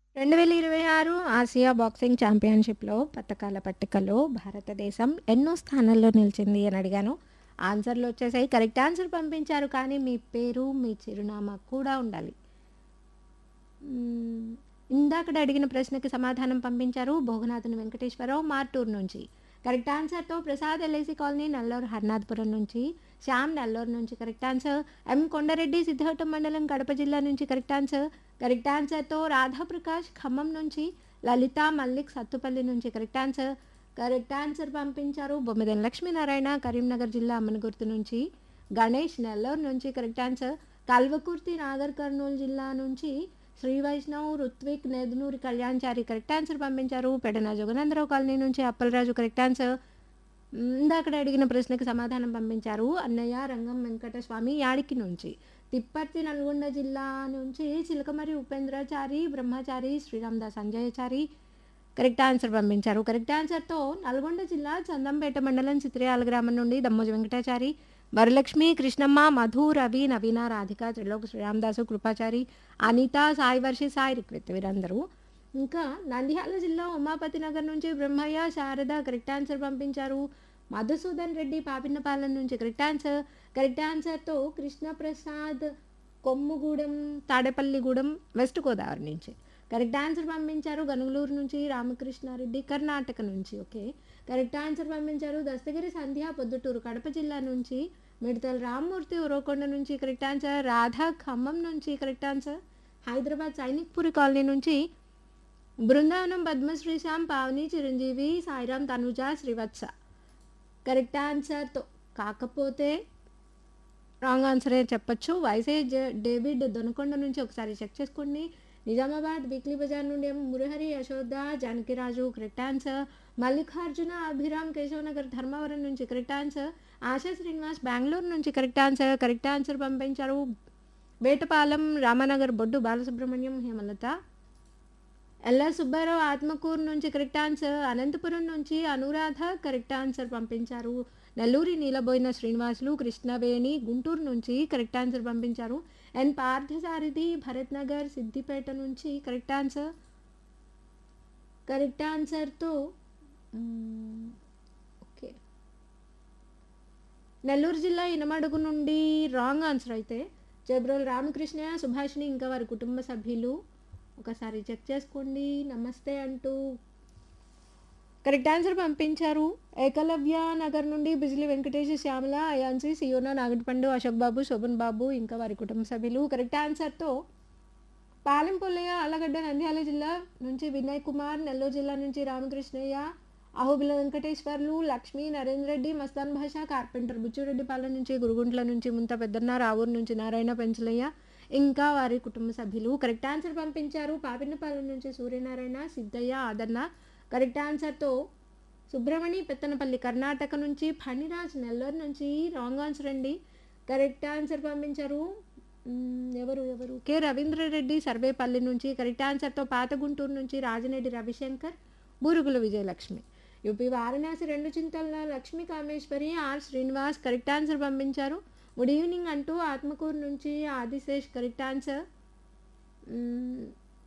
2026 Asia boxing ఛాంపియన్‌షిప్‌లో పతకాల పట్టికలో భారతదేశం ఎన్నో స్థానాల్లో నిలిచింది అని అడిగాను. ఆన్సర్‌లొచ్చేసాయి. కరెక్ట్ ఆన్సర్ పంపించారు. కానీ మీ పేరు, మీ చిరునామా కూడా ఉండాలి. హ్మ్. ఇందాకడ అడిగిన ప్రశ్నకి సమాధానం పంపించారు భోగనాథన్ వెంకటేశ్వరరావు మార్టూర్ నుంచి. కరెక్ట్ ఆన్సర్‌తో ప్రసాద్ ఎల్ఐసి కాలనీ నల్లూరు హర్నాథపురం నుంచి, శ్యామ్ నెల్లూరు నుంచి correct answer, M Kondareddy Siddhihatta మండలం కడప జిల్లా నుంచి కరెక్ట్ ఆన్సర్, కరెక్ట్ ఆన్సర్‌తో రాధాప్రకాష్ ఖమ్మం నుంచి, లలిత మల్లిక్ సత్తుపల్లి నుంచి కరెక్ట్ ఆన్సర్, కరెక్ట్ ఆన్సర్ పంపించారు బొమ్మిదేని లక్ష్మీనారాయణ కరీంనగర్ జిల్లా అమ్మనగుర్తు నుంచి, గణేష్ నెల్లూరు నుంచి correct answer, Kalwakurthy Nagarkurnool జిల్లా నుంచి శ్రీ వైష్ణవ్, రుత్విక్, నెదునూరి కళ్యాణ్చారి కరెక్ట్ ఆన్సర్ పంపించారు. పెడన జగనందరావు కాలనీ నుంచి అప్పలరాజు కరెక్ట్ ఆన్సర్. హ్మ్. ఇందాకడ అడిగిన ప్రశ్నకి సమాధానం పంపించారు అన్నయ్య రంగం వెంకటస్వామి యాడికి నుంచి. తిప్పర్తి నల్గొండ జిల్లా నుంచి చిలకమరి ఉపేంద్రచారి, బ్రహ్మచారి, శ్రీరామదాస్ అంజయ్యచారి కరెక్ట్ ఆన్సర్ పంపించారు. కరెక్ట్ ఆన్సర్‌తో నల్గొండ జిల్లా చందంపేట మండలం చిత్రియాల గ్రామం నుండి దమ్మోజి వెంకటాచారి, వరలక్ష్మి, కృష్ణమ్మ, మధు, రవి, నవీన, రాధిక, త్రిలోక్ శ్రీరామదాసు, కృపాచారి, అనిత, సాయి వర్షి, సాయి రిక్విత్ వీరందరూ. ఇంకా నంద్యాల జిల్లా ఉమాపతి నగర్ నుంచి బ్రహ్మయ్య, శారద కరెక్ట్ ఆన్సర్ పంపించారు. మధుసూదన్ రెడ్డి పాపిన్నపాలెం నుంచి కరెక్ట్ ఆన్సర్. కరెక్ట్ ఆన్సర్‌తో కృష్ణప్రసాద్ కొమ్ముగూడెం, తాడేపల్లిగూడెం వెస్ట్ గోదావరి నుంచి. కరెక్ట్ ఆన్సర్ పంపించారు గనుగులూరు నుంచి రామకృష్ణారెడ్డి కర్ణాటక నుంచి. ఓకే. కరెక్ట్ ఆన్సర్ పంపించారు దస్తగిరి సంధ్య పొద్దుటూరు కడప జిల్లా నుంచి, మిడతల రామ్మూర్తి ఉరవకొండ నుంచి కరెక్ట్ ఆన్సర్, రాధ ఖమ్మం నుంచి correct answer, Hyderabad Sainikpuri colony నుంచి బృందావనం పద్మశ్రీ శ్యామ్, పావని, చిరంజీవి, సాయిరాం, తనుజ, శ్రీవత్స కరెక్ట్ ఆన్సర్‌తో కాకపోతే రాంగ్ ఆన్సరే చెప్పొచ్చు. వైసేజ్ డేవిడ్ దొనకొండ నుంచి ఒకసారి చెక్ చేసుకోండి. నిజామాబాద్ వీక్లీ బజార్ నుండి M Murahari, Yashoda, Janakiraju correct answer, Mallikarjuna, Abhiram, Keshavanagar Dharmavaram నుంచి కరెక్ట్ ఆన్సర్, ఆశా శ్రీనివాస్ బెంగుళూరు నుంచి కరెక్ట్ ఆన్సర్. కరెక్ట్ ఆన్సర్ పంపించారు వేటపాలెం, రామానగర్ బొడ్డు బాలసుబ్రహ్మణ్యం, హేమలత. ఎల్ల సుబ్బారావు ఆత్మకూరు నుంచి కరెక్ట్ ఆన్సర్, అనంతపురం నుంచి అనురాధ కరెక్ట్ ఆన్సర్ పంపించారు. నెల్లూరి నీలబోయిన శ్రీనివాసులు, కృష్ణవేణి గుంటూరు నుంచి కరెక్ట్ ఆన్సర్ పంపించారు. ఎన్ పార్థసారథి భరత్ నగర్, సిద్దిపేట నుంచి కరెక్ట్ ఆన్సర్. కరెక్ట్ ఆన్సర్‌తో హ్మ్. ఓకే. నెల్లూరు జిల్లా ఇనమడుగు నుండి రాంగ్ ఆన్సర్ అయితే జబ్రోల్ రామకృష్ణయ్య, సుభాషిణి ఇంకా వారి కుటుంబ సభ్యులు ఒకసారి చెక్ చేసుకోండి. నమస్తే అంటూ కరెక్ట్ ఆన్సర్ పంపించారు. ఏకలవ్య నగర్ నుండి బిజిలి వెంకటేష్, శ్యామల, అయాన్సి, సియోనా, నాగటిపండు, అశోక్ బాబు, శోభన్ బాబు ఇంకా వారి కుటుంబ సభ్యులు కరెక్ట్ ఆన్సర్‌తో పాలెం పుల్లయ్య, ఆళ్లగడ్డ నంద్యాల జిల్లా నుంచి వినయ్ కుమార్, నెల్లూరు జిల్లా నుంచి రామకృష్ణయ్య, అహోబిల వెంకటేశ్వర్లు, లక్ష్మి, నరేందర్ రెడ్డి, మస్తాన్ భాషా, కార్పెంటర్ బుచ్చిరెడ్డిపాలెం నుంచి, గురుగుంట్ల నుంచి ముంత పెద్దన్న, రావూరు నుంచి నారాయణ పెంచలయ్య ఇంకా వారి కుటుంబ సభ్యులు కరెక్ట్ ఆన్సర్ పంపించారు. పాపిన్నపాలెం నుంచి సూర్యనారాయణ, సిద్ధయ్య, ఆదన్న కరెక్ట్ ఆన్సర్‌తో సుబ్రమణి పెత్తనపల్లి కర్ణాటక నుంచి, ఫణిరాజ్ నెల్లూరు నుంచి రాంగ్ ఆన్సర్ అండి. కరెక్ట్ ఆన్సర్ పంపించారు హ్మ్. ఎవరు ఎవరు కె రవీంద్రరెడ్డి సర్వేపల్లి నుంచి కరెక్ట్ ఆన్సర్‌తో పాత గుంటూరు నుంచి రాజనేడి రవిశంకర్, బూరుగుల విజయలక్ష్మి. యూపీ వారణాసి రెండు Chintala Lakshmi Kameshwari, R Srinivas correct answer పంపించారు. గుడ్ ఈవినింగ్ అంటూ ఆత్మకూరు నుంచి ఆదిశేష్ కరెక్ట్ ఆన్సర్. హ్మ్.